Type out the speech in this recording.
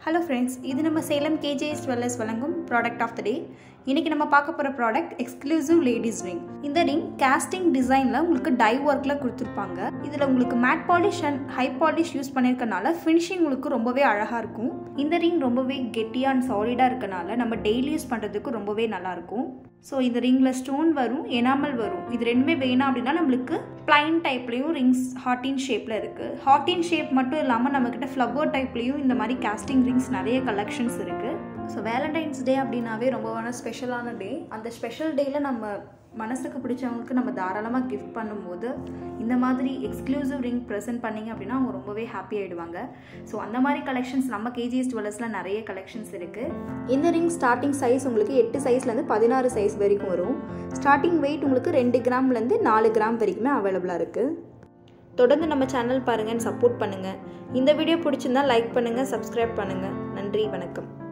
hello friends இது நம்ம Salem KJS jewellers வழங்கும் ப்ராடக்ட் ஆஃப் த டே இன்றைக்கி நம்ம பார்க்க போகிற ப்ராடக்ட் எக்ஸ்க்ளூசிவ் லேடிஸ் ரிங் இந்த ரிங் கேஸ்டிங் டிசைனில் உங்களுக்கு டை ஒர்க்கில் கொடுத்துருப்பாங்க இதில் உங்களுக்கு matte polish and high polish use பண்ணியிருக்கனால ஃபினிஷிங் உங்களுக்கு ரொம்பவே அழகாக இருக்கும் இந்த ரிங் ரொம்பவே கெட்டியாக அண்ட் சாலிடாக இருக்கனால நம்ம டெய்லி யூஸ் பண்ணுறதுக்கு ரொம்பவே நல்லாயிருக்கும் ஸோ இந்த ரிங்கில் ஸ்டோன் வரும் எனாமல் வரும் இது ரெண்டுமே வேணாம் அப்படின்னா நம்மளுக்கு பிளைன் டைப்லேயும் ரிங்ஸ் ஹார்டின் ஷேப்பில் இருக்குது ஹார்டின் ஷேப் மட்டும் இல்லாமல் நம்மக்கிட்ட ஃப்ளவர் டைப்லேயும் இந்த மாதிரி கேஸ்டிங் ரிங்ஸ் நிறைய கலெக்ஷன்ஸ் இருக்குது ஸோ வேலண்டைன்ஸ் டே அப்படின்னாவே ரொம்பவான ஸ்பெஷலான டே அந்த ஸ்பெஷல் டேயில் நம்ம மனசுக்கு பிடிச்சவங்களுக்கு நம்ம தாராளமாக கிஃப்ட் பண்ணும்போது இந்த மாதிரி எக்ஸ்க்ளூசிவ் ரிங் ப்ரெசென்ட் பண்ணிங்க அப்படின்னா அவங்க ரொம்பவே ஹாப்பி ஆகிடுவாங்க ஸோ அந்த மாதிரி கலெக்ஷன்ஸ் நம்ம கேஜிஎஸ் ஜுவல்லர்ஸில் நிறைய கலெக்ஷன்ஸ் இருக்குது இந்த ரிங் ஸ்டார்டிங் சைஸ் உங்களுக்கு எட்டு சைஸ்லேருந்து பதினாறு சைஸ் வரைக்கும் வரும் ஸ்டார்டிங் வெயிட் உங்களுக்கு ரெண்டு கிராம்லேருந்து நாலு கிராம் வரைக்குமே அவைலபிளாக இருக்குது தொடர்ந்து நம்ம சேனல் பாருங்கள் சப்போர்ட் பண்ணுங்கள் இந்த வீடியோ பிடிச்சிருந்தா லைக் பண்ணுங்கள் சப்ஸ்கிரைப் பண்ணுங்கள் நன்றி வணக்கம்